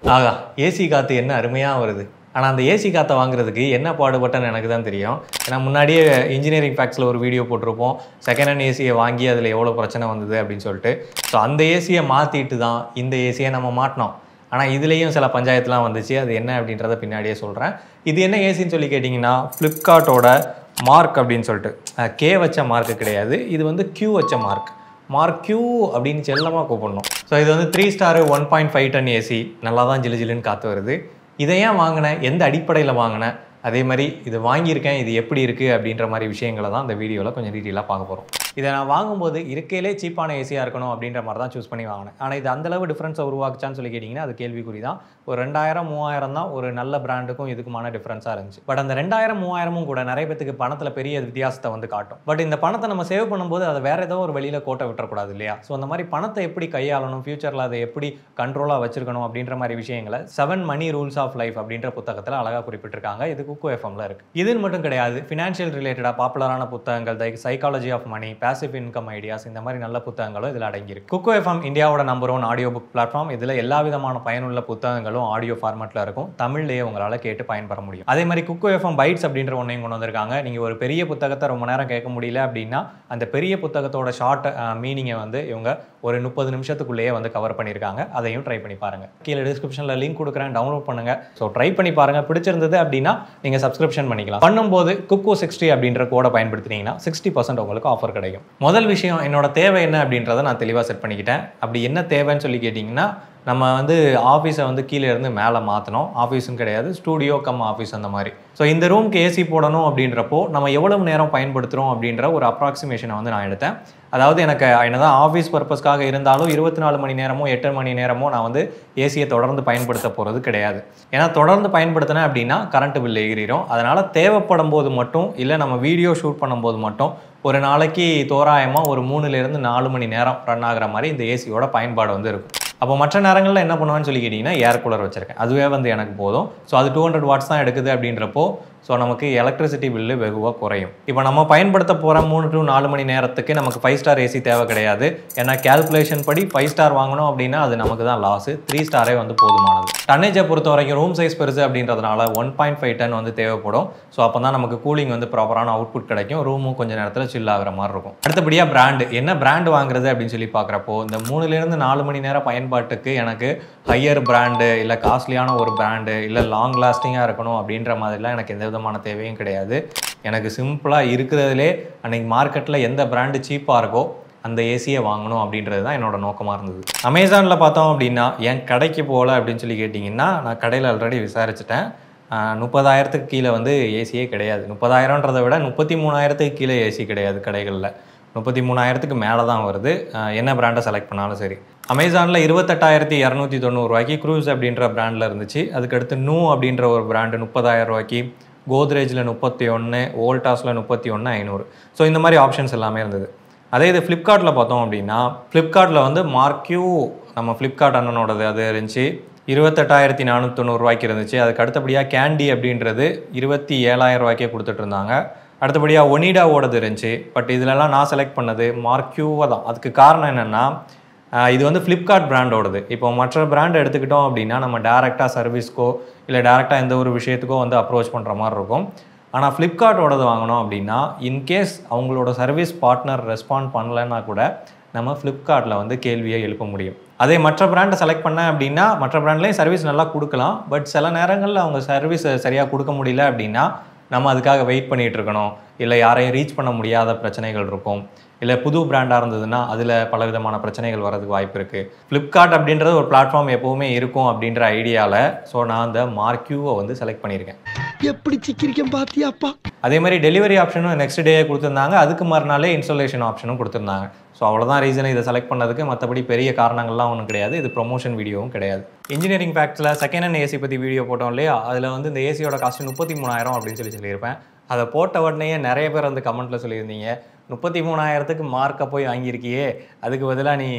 ஆகா ஏசி காற்று என்ன அருமையாக வருது ஆனால் அந்த ஏசி காற்றை வாங்குறதுக்கு என்ன பாடுபட்டன்னு எனக்கு தான் தெரியும் ஏன்னா முன்னாடியே இன்ஜினியரிங் ஃபேக்ஸில் ஒரு வீடியோ போட்டிருப்போம் செகண்ட் ஹேண்ட் ஏசியை வாங்கி அதில் எவ்வளோ பிரச்சனை வந்தது அப்படின்னு சொல்லிட்டு ஸோ அந்த ஏசியை மாற்றிட்டு தான் இந்த ஏசியை நம்ம மாட்டினோம் ஆனால் இதுலேயும் சில பஞ்சாயத்துலாம் வந்துச்சு அது என்ன அப்படின்றத பின்னாடியே சொல்கிறேன் இது என்ன ஏசின்னு சொல்லி கேட்டிங்கன்னா ஃப்ளிப்கார்ட்டோட மார்க் அப்படின்னு சொல்லிட்டு கே வச்ச மார்க் கிடையாது இது வந்து கியூ வச்ச மார்க் மார்க் கியூ அப்படின்னு செல்லமாக கூப்பிடணும் ஸோ இது வந்து three star one point five ton AC நல்லா தான் ஜிலு ஜிலுன்னு காற்று வருது இதை ஏன் வாங்கினேன் எந்த அடிப்படையில் வாங்கினேன் அதே மாதிரி இது வாங்கியிருக்கேன் இது எப்படி இருக்குது அப்படின்ற மாதிரி விஷயங்களை தான் இந்த வீடியோவில் கொஞ்சம் டீட்டெயிலாக பார்க்க போகிறோம் இதை நான் வாங்கும்போது இருக்கையிலே சீப்பான ஏசியாக இருக்கணும் அப்படின்ற மாதிரி தான் சூஸ் பண்ணி வாங்கினேன் ஆனால் இது அந்தளவு டிஃப்ரென்ஸை உருவாக்குச்சான்னு சொல்லி கேட்டிங்கன்னா அது கேள்விக்குறி தான் ஒரு ரெண்டாயிரம் மூவாயிரம் தான் ஒரு நல்ல பிராண்டுக்கும் இதுக்குமான டிஃப்ரென்ஸாக இருந்துச்சு பட் அந்த ரெண்டாயிரம் மூவாயிரமும் கூட நிறைய பேத்துக்கு பணத்தில் பெரிய வித்தியாசத்தை வந்து காட்டும் பட் இந்த பணத்தை நம்ம சேவ் பண்ணும்போது அதை வேற ஏதோ ஒரு வெளியில் கோட்டை விட்டுறக்கூடாது இல்லையா ஸோ அந்த மாதிரி பணத்தை எப்படி கையாளணும் ஃபியூச்சரில் அதை எப்படி கண்ட்ரோலாக வச்சிருக்கணும் அப்படின்ற மாதிரி விஷயங்களை seven money rules of life அப்படின்ற புத்தகத்தில் அழகாக குறிப்பிட்டிருக்காங்க இது குக்கு எஃப்எம்ல இருக்கு இதுன்னு மட்டும் கிடையாது ஃபினான்ஷியல் ரிலேட்டடாக பாப்புலரான புத்தகங்கள் like psychology of money passive income ideas இந்த மாதிரி நல்ல புத்தகங்களும் இதில் அடங்கியிருக்கு குக்கு எஃப்எம் இந்தியாவோட number one audio book platform இதில் எல்லா விதமான பயனுள்ள புத்தகங்களும் ஆடியோ ஃபார்மேட்டில் இருக்கும் தமிழ்லேயே உங்களால் கேட்டு பயன்பெற முடியும் அதே மாதிரி குக்கு எஃப்எம் பைட்ஸ் அப்படின்ற ஒன்றையும் கொண்டு வந்திருக்காங்க நீங்கள் ஒரு பெரிய புத்தகத்தை ரொம்ப நேரம் கேட்க முடியல அப்படின்னா அந்த பெரிய புத்தகத்தோட ஷார்ட் மீனிங்கை வந்து இவங்க ஒரு முப்பது நிமிஷத்துக்குள்ளேயே வந்து கவர் பண்ணியிருக்காங்க அதையும் ட்ரை பண்ணி பாருங்க கீழே டிஸ்கிரிப்ஷனில் லிங்க் கொடுக்குறேன் டவுன்லோட் பண்ணுங்க ஸோ ட்ரை பண்ணி பாருங்க பிடிச்சிருந்தது அப்படின்னா நீங்கள் சப்ஸ்கிரிப்ஷன் பண்ணிக்கலாம் பண்ணும்போது குக்கோ சிக்ஸ்டி அப்படின்ற கோடை பயன்படுத்தினீங்கன்னா சிக்ஸ்டி பர்சன்ட் உங்களுக்கு ஆஃபர் கிடைக்கும் முதல் விஷயம் என்னோட தேவை என்ன அப்படின்றத நான் தெளிவாக செட் பண்ணிக்கிட்டேன் அப்படி என்ன தேவைன்னு சொல்லி கேட்டிங்கன்னா நம்ம வந்து ஆஃபீஸை வந்து கீழே இருந்து மேலே மாற்றணும் ஆஃபீஸும் கிடையாது ஸ்டூடியோ கம் ஆஃபீஸ் அந்த மாதிரி ஸோ இந்த ரூம்க்கு ஏசி போடணும் அப்படின்றப்போ நம்ம எவ்வளவு நேரம் பயன்படுத்துகிறோம் அப்படின்ற ஒரு அப்ராக்சிமேஷனை வந்து நான் எடுத்தேன் அதாவது எனக்கு என்னதான் ஆஃபீஸ் பர்பஸ்க்காக இருந்தாலும் இருபத்தி நாலு மணி நேரமோ எட்டு மணி நேரமோ நான் வந்து ஏசியை தொடர்ந்து பயன்படுத்த போகிறது கிடையாது ஏன்னா தொடர்ந்து பயன்படுத்தினேன் அப்படின்னா கரண்ட் பில் எகிரிடும் அதனால் தேவைப்படும் போது மட்டும் இல்லை நம்ம வீடியோ ஷூட் பண்ணும்போது மட்டும் ஒரு நாளைக்கு தோராயமாக ஒரு மூணுலேருந்து நாலு மணி நேரம் ரன் ஆகுற மாதிரி இந்த ஏசியோட பயன்பாடு வந்து இருக்கும் அப்போ மற்ற நேரங்களில் என்ன பண்ணுவேன்னு சொல்லி கேட்டிங்கன்னா ஏர் கூலர் வச்சுருக்கேன் அதுவே வந்து எனக்கு போதும் ஸோ அது டூ ஹண்ட்ரட் வாட்ஸ் தான் எடுக்குது அப்படின்றப்போ ஸோ நமக்கு எலக்ட்ரிசிட்டி பில்லு வெகுவாக குறையும் இப்போ நம்ம பயன்படுத்த போகிற மூணு டு நாலு மணி நேரத்துக்கு நமக்கு ஃபைவ் ஸ்டார் ஏசி தேவை கிடையாது ஏன்னா கேல்குலேஷன் படி ஃபைவ் ஸ்டார் வாங்கணும் அப்படின்னா அது நமக்கு தான் லாஸு த்ரீ ஸ்டாரே வந்து போதுமானது டன்னேஜை பொறுத்த வரைக்கும் ரூம் சைஸ் பெருசு அப்படின்றதுனால ஒன் பாயிண்ட் ஃபைவ் டன் வந்து தேவைப்படும் ஸோ அப்போ தான் நமக்கு கூலிங் வந்து ப்ராப்பரான அவுட்புட் கிடைக்கும் ரூமும் கொஞ்சம் நேரத்தில் சில் ஆகிற மாதிரி இருக்கும் அடுத்தபடியாக பிராண்டு என்ன பிராண்டு வாங்குறது அப்படின்னு சொல்லி பார்க்குறப்போ இந்த மூணுலேருந்து நாலு மணி நேரம் பயன்பாட்டுக்கு எனக்கு ஹையர் பிராண்டு இல்லை காஸ்ட்லியான ஒரு பிராண்டு இல்லை லாங் லாஸ்டிங்காக இருக்கணும் அப்படின்ற மாதிரிலாம் எனக்கு எந்த விதமான தேவையும் கிடையாது எனக்கு சிம்பிளாக இருக்கிறதுலே அன்னைக்கு மார்க்கெட்டில் எந்த பிராண்டு சீப்பாக இருக்கோ அந்த ஏசியை வாங்கணும் அப்படின்றது தான் என்னோட நோக்கமாக இருந்தது அமேசானில் பார்த்தோம் அப்படின்னா என் கடைக்கு போகல அப்படின்னு சொல்லி கேட்டிங்கன்னா நான் கடையில் ஆல்ரெடி விசாரிச்சிட்டேன் ஆஹ் முப்பதாயிரத்துக்கு கீழே வந்து ஏசியே கிடையாது முப்பதாயிரன்றதை விட முப்பத்தி மூணாயிரத்துக்கு கீழே ஏசி கிடையாது கடைகளில் முப்பத்தி மூணாயிரத்துக்கு மேலே தான் வருது ஆஹ் என்ன பிராண்டை செலக்ட் பண்ணாலும் சரி அமேசானில் இருபத்தெட்டாயிரத்தி இரநூத்தி தொண்ணூறுரூவாய்க்கு க்ரூஸ் அப்படின்ற பிராண்டில் இருந்துச்சு அதுக்கடுத்து நூ அப்படின்ற ஒரு பிராண்டு முப்பதாயிரம் ரூபாய்க்கு கோத்ரேஜில் முப்பத்தி ஒன்று வோல்டாஸில் முப்பத்தி ஒன்று ஐநூறு ஸோ இந்த மாதிரி ஆப்ஷன்ஸ் எல்லாமே இருந்தது அதே இது ஃப்ளிப்கார்ட்டில் பார்த்தோம் அப்படின்னா ஃப்ளிப்கார்ட்டில் வந்து மார்க்யூ நம்ம ஃப்ளிப்கார்ட் அண்ணனோடது அது இருந்துச்சு இருபத்தெட்டாயிரத்தி நானூற்றி தொண்ணூறுரூவாய்க்கு இருந்துச்சு அதுக்கு அடுத்தபடியாக கேண்டி அப்படின்றது இருபத்தி ஏழாயிரம் ரூபாய்க்கே கொடுத்துட்டு இருந்தாங்க அடுத்தபடியாக ஒனிடாவோடது இருந்துச்சு பட் இதிலலாம் நான் செலக்ட் பண்ணது மார்க்யூவை தான் அதுக்கு காரணம் என்னென்னா ஆஹ் இது வந்து ஃப்ளிப்கார்ட் பிராண்டோடது இப்போ மற்ற பிராண்ட் எடுத்துக்கிட்டோம் அப்படின்னா நம்ம டேரெக்டாக சர்வீஸ்க்கோ இல்லை டேரெக்டாக எந்த ஒரு விஷயத்துக்கோ வந்து அப்ரோச் பண்ணுற மாதிரி இருக்கும் ஆனால் ஃப்ளிப்கார்ட்டோடது வாங்கினோம் அப்படின்னா இன்கேஸ் அவங்களோட சர்வீஸ் பார்ட்னர் ரெஸ்பாண்ட் பண்ணலைன்னா கூட நம்ம ஃப்ளிப்கார்ட்டில் வந்து கேள்வியை எழுப்ப முடியும் அதே மற்ற பிராண்டை செலக்ட் பண்ணேன் அப்படின்னா மற்ற பிராண்ட்லேயும் சர்வீஸ் நல்லா கொடுக்கலாம் பட் சில நேரங்களில் அவங்க சர்வீஸ் சரியாக கொடுக்க முடியல அப்படின்னா நம்ம அதுக்காக வெயிட் பண்ணிட்டு இருக்கணும் இல்லை யாரையும் ரீச் பண்ண முடியாத பிரச்சனைகள் இருக்கும் இல்லை புது பிராண்டாக இருந்ததுன்னா அதில் பல விதமான பிரச்சனைகள் வரதுக்கு வாய்ப்பு இருக்குது ஃப்ளிப்கார்ட் அப்படின்றது ஒரு பிளாட்ஃபார்ம் எப்போவுமே இருக்கும் அப்படின்ற ஐடியாவில் ஸோ நான் அந்த மார்க்யூவை வந்து செலக்ட் பண்ணியிருக்கேன் எப்படி சிக்கிரிக்கம் பாத்தியாப்பா அதே மாதிரி டெலிவரி ஆப்ஷனும் நெக்ஸ்ட் டே கொடுத்துருந்தாங்க அதுக்கு மறுநாளே இன்ஸ்டாலேஷன் ஆப்ஷனும் கொடுத்துருந்தாங்க ஸோ அவ்வளோதான் ரீசன் இதை செலக்ட் பண்ணதுக்கு மற்றபடி பெரிய காரணங்கள்லாம் ஒன்றும் கிடையாது இது ப்ரொமோஷன் வீடியோவும் கிடையாது இன்ஜினியரிங் ஃபேக்ட்ஸில் செகண்ட் ஹேண்ட் ஏசி பற்றி வீடியோ போட்டோம் இல்லையா அதில் வந்து இந்த ஏசியோட காஸ்ட் முப்பத்தி மூணாயிரம் அப்படின்னு சொல்லி சொல்லியிருப்பேன் அதை போட்ட உடனே நிறைய பேர் வந்து கமெண்ட்டில் சொல்லியிருந்தீங்க முப்பத்தி மூணாயிரத்துக்கு மார்க்கை போய் வாங்கியிருக்கியே அதுக்கு பதிலாக நீ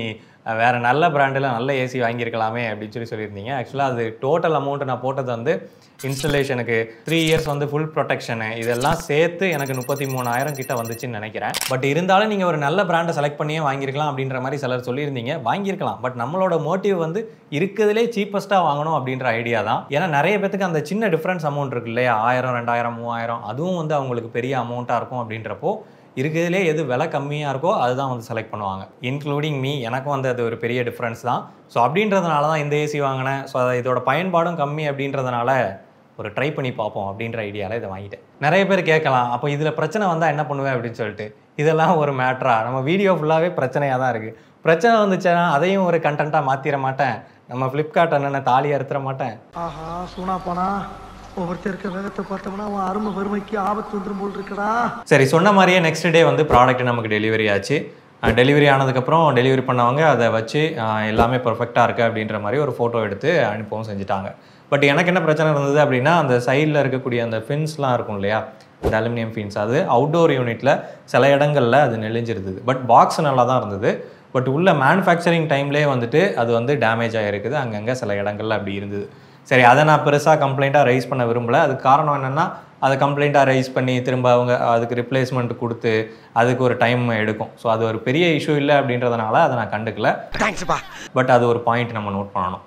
அஹ் வேற நல்ல பிராண்டில் நல்ல ஏசி வாங்கியிருக்கலாமே அப்படின்னு சொல்லி சொல்லியிருந்தீங்க ஆக்சுவலாக அது டோட்டல் அமௌண்ட் நான் போட்டது வந்து இன்ஸ்டலேஷனுக்கு த்ரீ இயர்ஸ் வந்து ஃபுல் ப்ரொடெக்ஷனு இதெல்லாம் சேர்த்து எனக்கு முப்பத்தி மூணாயிரம் கிட்ட வந்துச்சுன்னு நினைக்கிறேன் பட் இருந்தாலும் நீங்கள் ஒரு நல்ல பிராண்டை செலக்ட் பண்ணியே வாங்கியிருக்கலாம் அப்படின்ற மாதிரி சிலர் சொல்லியிருந்தீங்க வாங்கியிருக்கலாம் பட் நம்மளோட மோட்டிவ் வந்து இருக்கிறதுலே சீப்பஸ்ட்டாக வாங்கணும் அப்படின்ற ஐடியா தான் ஏன்னா நிறைய பேத்துக்கு அந்த சின்ன டிஃப்ரென்ஸ் அமௌண்ட் இருக்கு இல்லையா ஆயிரம் ரெண்டாயிரம் மூவாயிரம் அதுவும் வந்து அவங்களுக்கு பெரிய அமௌண்ட்டாக இருக்கும் அப்படின்றப்போ இருக்கிறதுலே எது விலை கம்மியாக இருக்கோ அதுதான் வந்து செலக்ட் பண்ணுவாங்க இன்க்ளூடிங் மீ எனக்கும் வந்து அது ஒரு பெரிய டிஃப்ரென்ஸ் தான் ஸோ அப்படின்றதுனால தான் இந்த ஏசி வாங்கினேன் ஸோ இதோட பயன்பாடும் கம்மி அப்படின்றதுனால ஒரு ட்ரை பண்ணி பார்ப்போம் அப்படின்ற ஐடியாவில் இதை வாங்கிட்டேன் நிறைய பேர் கேட்கலாம் அப்போ இதில் பிரச்சனை வந்தால் என்ன பண்ணுவேன் அப்படின்னு சொல்லிட்டு இதெல்லாம் ஒரு மேட்ரா நம்ம வீடியோ ஃபுல்லாகவே பிரச்சனையாக தான் இருக்குது பிரச்சனை வந்துச்சுன்னா அதையும் ஒரு கண்டென்ட்டாக மாற்றிட மாட்டேன் நம்ம ஃப்ளிப்கார்ட் அண்ணனை தாலி அறுத்துற மாட்டேன் ஆஹா சூனா போனா ஒவ்வொருத்தர் இருக்க வேகத்தை பார்த்தோம்னா அவன் அருமை வறுமைக்கு ஆபத்து வந்துரும் போல் இருக்கடா சரி சொன்ன மாதிரியே நெக்ஸ்ட் டே வந்து ப்ராடக்ட் நமக்கு டெலிவரி ஆச்சு டெலிவரி ஆனதுக்கப்புறம் டெலிவரி பண்ணவங்க அதை வச்சு அஹ், எல்லாமே பர்ஃபெக்டாக இருக்குது அப்படின்ற மாதிரி ஒரு ஃபோட்டோ எடுத்து அனுப்பவும் செஞ்சுட்டாங்க பட் எனக்கு என்ன பிரச்சனை இருந்தது அப்படின்னா அந்த சைடில் இருக்கக்கூடிய அந்த ஃபின்ஸ்லாம் இருக்கும் இல்லையா இந்த அலுமினியம் ஃபின்ஸ் அது அவுட்டோர் யூனிட்டில் சில இடங்களில் அது நெளிஞ்சிருந்தது பட் பாக்ஸ் நல்லா தான் இருந்தது பட் உள்ள மேனுஃபேக்சரிங் டைம்லேயே வந்துட்டு அது வந்து டேமேஜ் ஆகிருக்குது அங்கங்கே சில இடங்கள்ல அப்படி இருந்தது சரி அதை நான் பெருசாக கம்ப்ளைண்ட்டாக ரைஸ் பண்ண விரும்பல அதுக்கு காரணம் என்னென்னா அதை கம்ப்ளைண்ட்டாக ரைஸ் பண்ணி திரும்ப அவங்க அதுக்கு ரிப்ளேஸ்மெண்ட் கொடுத்து அதுக்கு ஒரு டைம் எடுக்கும் ஸோ அது ஒரு பெரிய இஷ்யூ இல்லை அப்படின்றதுனால அதை நான் கண்டுக்கல தேங்க்ஸ்ப்பா பட் அது ஒரு பாயிண்ட் நம்ம நோட் பண்ணணும்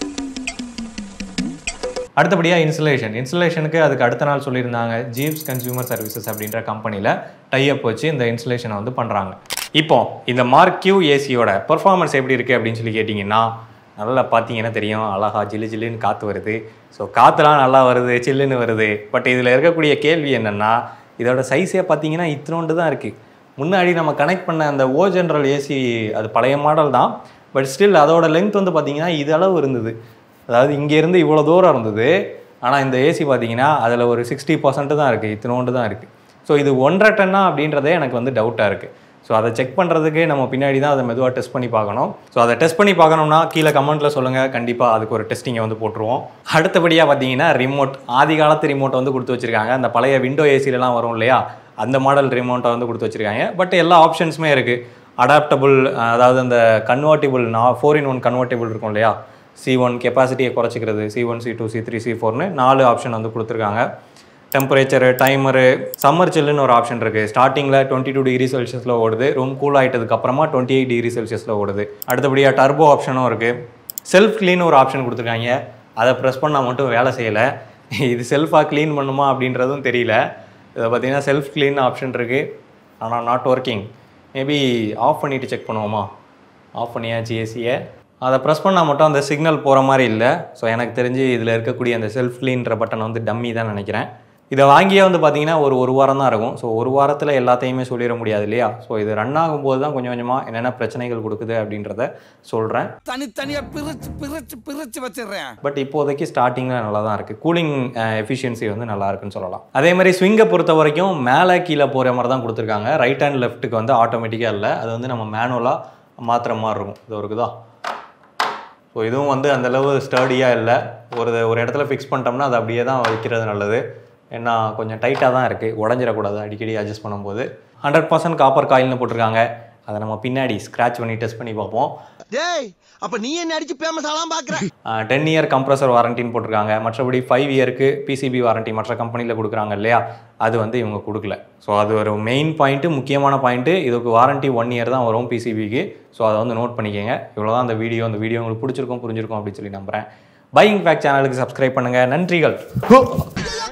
அடுத்தபடியாக இன்சுலேஷன் இன்சுலேஷனுக்கு அதுக்கு அடுத்த நாள் சொல்லியிருந்தாங்க ஜீப்ஸ் கன்சியூமர் சர்வீசஸ் அப்படின்ற கம்பெனியில் டைஅப் வச்சு இந்த இன்சுலேஷனை வந்து பண்ணுறாங்க இப்போ இந்த மார்க் கியூ ஏசியோட பெர்ஃபார்மன்ஸ் எப்படி இருக்குது அப்படின்னு சொல்லி கேட்டிங்கன்னா நல்லா பார்த்தீங்கன்னா தெரியும் அழகா ஜில்லு ஜில்லுன்னு காற்று வருது ஸோ காற்றுலாம் நல்லா வருது சில்லுன்னு வருது பட் இதில் இருக்கக்கூடிய கேள்வி என்னென்னா இதோட சைஸே பார்த்தீங்கன்னா இத்தினோண்டு தான் இருக்குது முன்னாடி நம்ம கனெக்ட் பண்ண அந்த ஓ ஜென்ரல் ஏசி அது பழைய மாடல் தான் பட் ஸ்டில் அதோட லென்த் வந்து பார்த்தீங்கன்னா இது அளவு இருந்தது அதாவது இங்கேருந்து இவ்வளோ தூரம் இருந்தது ஆனால் இந்த ஏசி பார்த்தீங்கன்னா அதில் ஒரு சிக்ஸ்டி பர்சன்ட் தான் இருக்குது இத்தினோண்டு தான் இருக்குது ஸோ இது ஒன்றரை டன்னா அப்படின்றதே எனக்கு வந்து டவுட்டாக இருக்குது ஸோ அதை செக் பண்ணுறதுக்கு நம்ம பின்னாடி தான் அதை மெதுவாக டெஸ்ட் பண்ணி பார்க்கணும் ஸோ அதை டெஸ்ட் பண்ணி பார்க்கணும்னா கீழே கமெண்ட்டில் சொல்லுங்கள் கண்டிப்பாக அதுக்கு ஒரு டெஸ்டிங்கை வந்து போட்டுருவோம் அடுத்தபடியாக பார்த்தீங்கன்னா ரிமோட் ஆதி காலத்து ரிமோட்டை வந்து கொடுத்து வச்சிருக்காங்க அந்த பழைய விண்டோ ஏசிலலாம் வரும் இல்லையா அந்த மாடல் ரிமோட்டை வந்து கொடுத்து வச்சிருக்காங்க பட் எல்லா ஆப்ஷன்ஸுமே இருக்குது அடாப்டபுள் அதாவது அந்த கன்வெர்ட்டிபிள் நான் ஃபோர் இன் ஒன் கன்வெர்ட்டிபிள் இருக்கும் இல்லையா சி ஒன் கெப்பாசிட்டியை குறைச்சிக்கிறது C one C two C three C ஃபோர்னு நாலு ஆப்ஷன் வந்து கொடுத்துருக்காங்க டெம்பரேச்சரு டைமரு சம்மர் சில்லுன்னு ஒரு ஆப்ஷன் இருக்குது ஸ்டார்டிங்கில் டுவெண்ட்டி டூ டிகிரி செல்சியஸில் ஓடுது ரூம் கூல் ஆகிட்டதுக்கு அப்புறமா டுவெண்ட்டி எயிட் டிகிரி செல்சியஸில் ஓடுது அடுத்தபடியாக டர்போ ஆப்ஷனும் இருக்குது செல்ஃப் க்ளீன் ஒரு ஆப்ஷன் கொடுத்துருக்காங்க அதை ப்ரெஸ் பண்ணால் மட்டும் வேலை செய்யலை இது செல்ஃபாக க்ளீன் பண்ணுமா அப்படின்றதும் தெரியல இதை பார்த்தீங்கன்னா செல்ஃப் க்ளீன் ஆப்ஷன் இருக்குது ஆனால் நாட் ஒர்க்கிங் மேபி ஆஃப் பண்ணிவிட்டு செக் பண்ணுவோமா ஆஃப் பண்ணியாச்சு ஏசியை அதை ப்ரெஸ் பண்ணால் மட்டும் அந்த சிக்னல் போகிற மாதிரி இல்லை ஸோ எனக்கு தெரிஞ்சு இதில் இருக்கக்கூடிய அந்த செல்ஃப் க்ளீன்ற பட்டன் வந்து டம்மி தான் நினைக்கிறேன் இதை வாங்கியே வந்து பார்த்தீங்கன்னா ஒரு ஒரு வாரம் தான் இருக்கும் ஸோ ஒரு வாரத்தில் எல்லாத்தையுமே சொல்லிட முடியாது இல்லையா ஸோ இது ரன் ஆகும்போது தான் கொஞ்சம் கொஞ்சமாக என்னென்ன பிரச்சனைகள் கொடுக்குது அப்படின்றத சொல்கிறேன் தனித்தனியா பிரிச்சு பிரிச்சு பிரிச்சு வச்சிடுறேன் பட் இப்போதைக்கு ஸ்டார்டிங்கில் நல்லா தான் இருக்குது கூலிங் எஃபிஷியன்சி வந்து நல்லா இருக்குன்னு சொல்லலாம் அதே மாதிரி ஸ்விங்கை பொறுத்த வரைக்கும் மேலே கீழே போகிற மாதிரி தான் கொடுத்துருக்காங்க ரைட் அண்ட் லெஃப்ட்டுக்கு வந்து ஆட்டோமேட்டிக்காக இல்லை அது வந்து நம்ம மேனுவலாக மாற்றுற மாதிரி இருக்கும் இது இருக்குதா ஸோ இதுவும் வந்து அந்த அளவு ஸ்டர்டியாக இல்லை ஒரு ஒரு இடத்துல ஃபிக்ஸ் பண்ணிட்டோம்னா அது அப்படியே தான் வைக்கிறது நல்லது ஏன்னா கொஞ்சம் டைட்டாக தான் இருக்குது உடஞ்சிடக்கூடாது அடிக்கடி அட்ஜஸ்ட் பண்ணும்போது ஹண்ட்ரட் பர்சன்ட் காப்பர் காயில்னு போட்டிருக்காங்க அதை நம்ம பின்னாடி ஸ்க்ராட்ச் பண்ணி டெஸ்ட் பண்ணி பார்ப்போம் டேய் அப்ப நீ என்ன அடிச்சு ஃபேமஸ் ஆலாம் பாக்குற டென் இயர் கம்ப்ரஸர் வாரண்டின்னு போட்டிருக்காங்க மற்றபடி ஃபைவ் இயருக்கு பிசிபி வாரண்டி மற்ற கம்பெனியில் கொடுக்குறாங்க இல்லையா அது வந்து இவங்க கொடுக்கல ஸோ அது ஒரு மெயின் பாயிண்ட்டு முக்கியமான பாயிண்ட்டு இதுக்கு வாரண்டி ஒன் இயர் தான் வரும் பிசிபிக்கு ஸோ அதை வந்து நோட் பண்ணிக்கோங்க இவ்வளோ தான் அந்த வீடியோ அந்த வீடியோ உங்களுக்கு பிடிச்சிருக்கும் புரிஞ்சிருக்கும் அப்படின்னு சொல்லி நம்புறேன் பையிங் ஃபேக்ட் சேனலுக்கு சப்ஸ்கிரைப் பண்ணுங்கள் நன்றிகள்